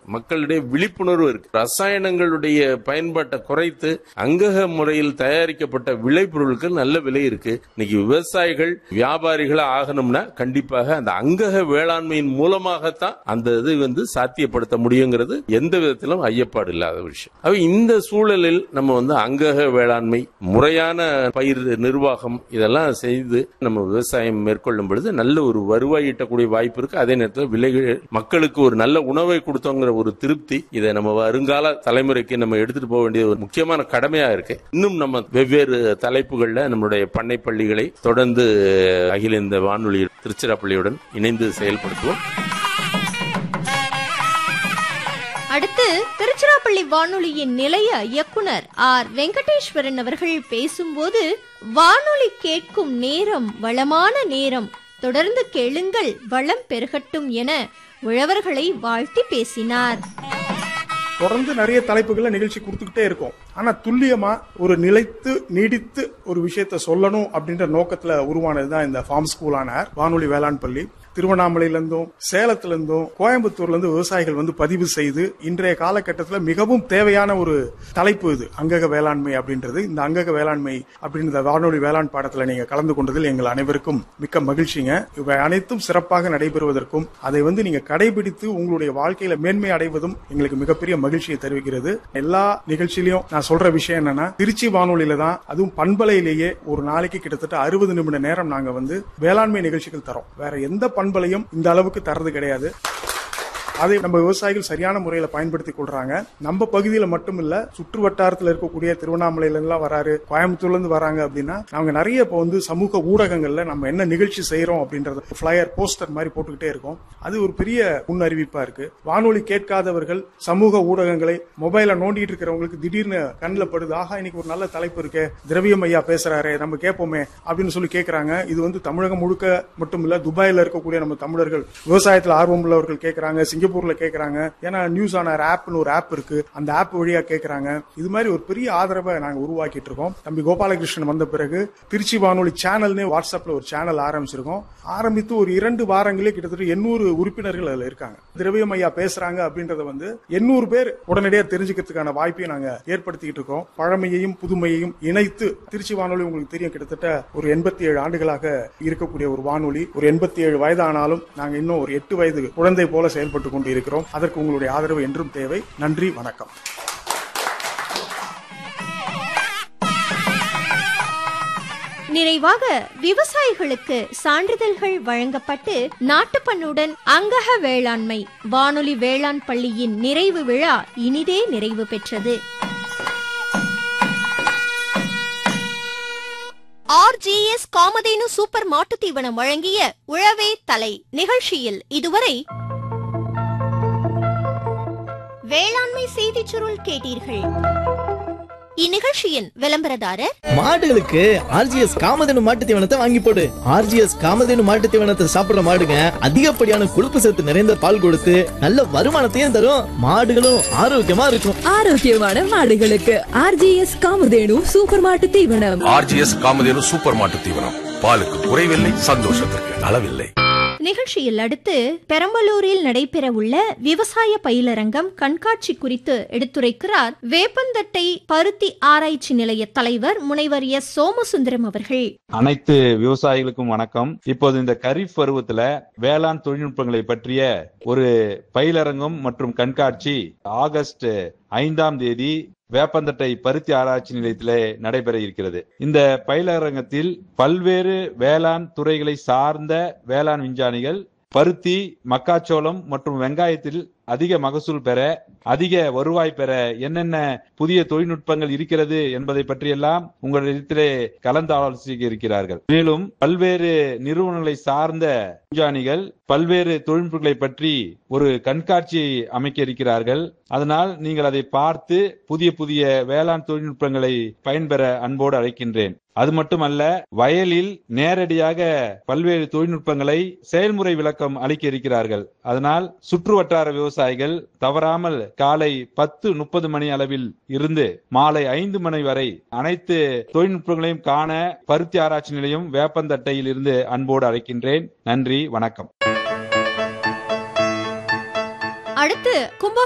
மக்களிடையே விழிப்புணர்வு இருக்கு ரசாயனங்களுடைய பயன்பாட்டை குறைத்து அங்கக முறையில் தயாரிக்கப்பட்ட விளைபொருட்கள் நல்ல விலை இருக்கு இன்னைக்கு விவசாயிகள் வியாபாரிகளா ஆகணும்னா கண்டிப்பாக அந்த அங்கக வேளாண்மையின் மூலமாகத்தான் அந்த இது வந்து சாத்தியப்படுத்த முடியுங்கிறது எந்த விதத்திலும் ஐயப்பாடு இல்லாத விஷயம் அப்ப இந்த சூழலில் நம்ம வந்து அங்கக வேளாண்மை முறையான பயிர் நிர்வாகம் இதெல்லாம் செய்து நம்ம விவசாயம் மேற்கொள்ளும் பொழுது நல்ல ஒரு வருவாய் ஈட்டக்கூடிய வாய்ப்பு இருக்கு அதே நேரத்தில் விலைகள் மக்களுக்கு ஒரு நல்ல உணவை கொடுத்தோங்கிற ஒரு திருப்தி இதை நம்ம வருங்கால தலைமுறைக்கு நம்ம எடுத்துட்டு போக வேண்டிய ஒரு முக்கியமான கடமையா இருக்கு இன்னும் நம்ம வெவ்வேறு தலைப்புகள்ல நம்மளுடைய பண்ணை பள்ளிகளை தொடர்ந்து அகில இந்த வானொலி திருச்சிராப்பள்ளியுடன் இணைந்து செயல்படுத்துவோம் அடுத்து திருச்சிராப்பள்ளி வானொலியின் நிலைய இயக்குனர் ஆர் வெங்கடேஸ்வரன் அவர்கள் பேசும்போது வானொலி கேட்கும் நேரம் வளமான நேரம் தொடர்ந்து கேளுங்கள் வளம் பெருகட்டும் என உழவர்களை வாழ்த்தி பேசினார் தொடர்ந்து நிறைய தலைப்புகளை நிகழ்ச்சி கொடுத்துக்கிட்டே இருக்கும் ஆனா துல்லியமா ஒரு நிலைத்து நீடித்து ஒரு விஷயத்த சொல்லணும் அப்படின்ற நோக்கத்துல உருவானதுதான் இந்த ஃபார்ம் ஸ்கூலான வானொலி வேளாண் பள்ளி திருவண்ணாமலையிலிருந்தும் சேலத்திலிருந்தும் கோயம்புத்தூர்ல இருந்து விவசாயிகள் வந்து பதிவு செய்து இன்றைய காலகட்டத்தில் மிகவும் தேவையான ஒரு தலைப்பு இது அங்கக வேளாண்மை அப்படின்றது இந்த அங்கக வேளாண்மை அப்படின்ற வானொலி வேளாண் பாடத்துல நீங்க கலந்து கொண்டதில் எங்கள் அனைவருக்கும் மிக்க மகிழ்ச்சிங்க இவை அனைத்தும் சிறப்பாக நடைபெறுவதற்கும் அதை வந்து நீங்க கடைபிடித்து உங்களுடைய வாழ்க்கையில மேன்மை அடைவதும் எங்களுக்கு மிகப்பெரிய மகிழ்ச்சியை தெரிவிக்கிறது எல்லா நிகழ்ச்சியிலையும் நான் சொல்ற விஷயம் என்னன்னா திருச்சி வானொலியில தான் அதுவும் பண்பலையிலேயே ஒரு நாளைக்கு கிட்டத்தட்ட அறுபது நிமிட நேரம் நாங்க வந்து வேளாண்மை நிகழ்ச்சிகள் தரோம் வேற எந்த பண்பலையும் இந்த அளவுக்கு தரது கிடையாது அதை நம்ம விவசாயிகள் சரியான முறையில பயன்படுத்தி கொள்றாங்க நம்ம பகுதியில மட்டும் இல்ல சுற்று வட்டாரத்துல இருக்கக்கூடிய திருவண்ணாமலையில எல்லாம் வராரு கோயம்புத்தூர்ல இருந்து வராங்க அப்படின்னா நாங்க நிறைய இப்போ வந்து சமூக ஊடகங்கள்ல நம்ம என்ன நிகழ்ச்சி செய்யறோம் அப்படின்றத ஃபிளையர் போஸ்டர் மாதிரி போட்டுக்கிட்டே இருக்கோம் அது ஒரு பெரிய முன்னறிவிப்பா இருக்கு வானொலி கேட்காதவர்கள் சமூக ஊடகங்களை மொபைல நோண்டிட்டு இருக்கிறவங்களுக்கு திடீர்னு கண்ணில் படுது ஆஹா இன்னைக்கு ஒரு நல்ல தலைப்பு இருக்கு திரவியம் ஐயா பேசுறாரு நம்ம கேட்போமே அப்படின்னு சொல்லி கேட்கறாங்க இது வந்து தமிழகம் முழுக்க மட்டும் இல்ல துபாயில இருக்கக்கூடிய நம்ம தமிழர்கள் விவசாயத்துல ஆர்வம் உள்ளவர்கள் கேட்கறாங்க சிங்கப்பூர்ல கேட்கறாங்க ஏன்னா நியூஸ் ஆனர் ஆப்னு ஒரு ஆப் இருக்கு அந்த ஆப் வழியா கேட்கறாங்க இது மாதிரி ஒரு பெரிய ஆதரவை நாங்க உருவாக்கிட்டு இருக்கோம் தம்பி கோபாலகிருஷ்ணன் வந்த பிறகு திருச்சி வானொலி சேனல்னே வாட்ஸ்அப்ல ஒரு சேனல் ஆரம்பிச்சிருக்கோம் ஆரம்பித்து ஒரு இரண்டு வாரங்களே கிட்டத்தட்ட எண்ணூறு உறுப்பினர்கள் அதுல இருக்காங்க திரவியம் ஐயா பேசுறாங்க அப்படின்றத வந்து எண்ணூறு பேர் உடனடியா தெரிஞ்சுக்கிறதுக்கான வாய்ப்பையும் நாங்க ஏற்படுத்திக்கிட்டு இருக்கோம் பழமையையும் புதுமையையும் இணைத்து திருச்சி வானொலி உங்களுக்கு தெரியும் கிட்டத்தட்ட ஒரு எண்பத்தி ஏழு ஆண்டுகளாக இருக்கக்கூடிய ஒரு வானொலி ஒரு எண்பத்தி ஏழு வயதானாலும் நாங்க இன்னும் ஒரு எட்டு வயது குழந்தை போல செயல்பட்டு கொண்டு இருக்கிறோம் அதற்கு உங்களுடைய ஆதரவு என்றும் தேவை நன்றி வணக்கம் நிறைவாக விவசாயிகளுக்கு சான்றிதழ்கள் வழங்கப்பட்டு நாட்டுப்பண்ணுடன் அங்கக வேளாண்மை வானொலி வேளாண் பள்ளியின் நிறைவு விழா இனிதே நிறைவு பெற்றது ஆர்ஜிஎஸ் காமதேனு சூப்பர் மாட்டுத் தீவனம் வழங்கிய உழவே தலை நிகழ்ச்சியில் இதுவரை வேளாண்மை செய்திச் சுருள் கேட்டீர்கள் இந்நிகழ்ச்சியின் விளம்பரதாரர் மாடுகளுக்கு ஆர்ஜிஎஸ் காமதேனு மாட்டு தீவனத்தை வாங்கி போடு ஆர்ஜிஎஸ் காமதேனு மாட்டு தீவனத்தை சாப்பிடுற மாடுங்க அதிகப்படியான கொழுப்பு சத்து நிறைந்த பால் கொடுத்து நல்ல வருமானத்தையும் தரும் மாடுகளும் ஆரோக்கியமா இருக்கும் ஆரோக்கியமான மாடுகளுக்கு ஆர்ஜிஎஸ் காமதேனு சூப்பர் மாட்டு தீவனம் ஆர்ஜிஎஸ் காமதேனு சூப்பர் மாட்டு தீவனம் பாலுக்கு குறைவில்லை சந்தோஷத்திற்கு அளவில்லை நிகழ்ச்சியில் அடுத்து பெரம்பலூரில் நடைபெறவுள்ள விவசாய பயிலரங்கம் கண்காட்சி குறித்து எடுத்துரைக்கிறார் வேப்பந்தட்டை பருத்தி ஆராய்ச்சி நிலைய தலைவர் முனைவர் எஸ் சோமசுந்தரம் அவர்கள் அனைத்து விவசாயிகளுக்கும் வணக்கம் இப்போது இந்த கரீஃப் பருவத்துல வேளாண் தொழில்நுட்பங்களை பற்றிய ஒரு பயிலரங்கம் மற்றும் கண்காட்சி ஆகஸ்ட் ஐந்தாம் தேதி வேப்பந்தட்டை பருத்தி ஆராய்ச்சி நிலையத்திலே நடைபெற இருக்கிறது இந்த பயிலரங்கத்தில் பல்வேறு வேளாண் துறைகளை சார்ந்த வேளாண் விஞ்ஞானிகள் பருத்தி மக்காச்சோளம் மற்றும் வெங்காயத்தில் அதிக மகசூல் பெற அதிக வருவாய் பெற என்னென்ன புதிய தொழில்நுட்பங்கள் இருக்கிறது என்பதை பற்றியெல்லாம் உங்களிடத்திலே கலந்து ஆலோசிக்க இருக்கிறார்கள் மேலும் பல்வேறு நிறுவனங்களை சார்ந்த விஞ்ஞானிகள் பல்வேறு தொழில்நுட்பங்களை பற்றி ஒரு கண்காட்சி அமைக்க இருக்கிறார்கள் அதனால் நீங்கள் அதை பார்த்து புதிய புதிய வேளாண் தொழில்நுட்பங்களை பயன்பெற அன்போடு அழைக்கின்றேன் அது மட்டுமல்ல வயலில் நேரடியாக பல்வேறு தொழில்நுட்பங்களை செயல்முறை விளக்கம் அளிக்க இருக்கிறார்கள் அதனால் சுற்று வட்டார விவசாயிகள் தவறாமல் காலை பத்து முப்பது மணி அளவில் இருந்து மாலை ஐந்து மணி வரை அனைத்து தொழில்நுட்பங்களையும் காண பருத்தி ஆராய்ச்சி நிலையம் வேப்பந்தட்டையில் இருந்து அன்போடு அழைக்கின்றேன் நன்றி வணக்கம் அடுத்து கும்ப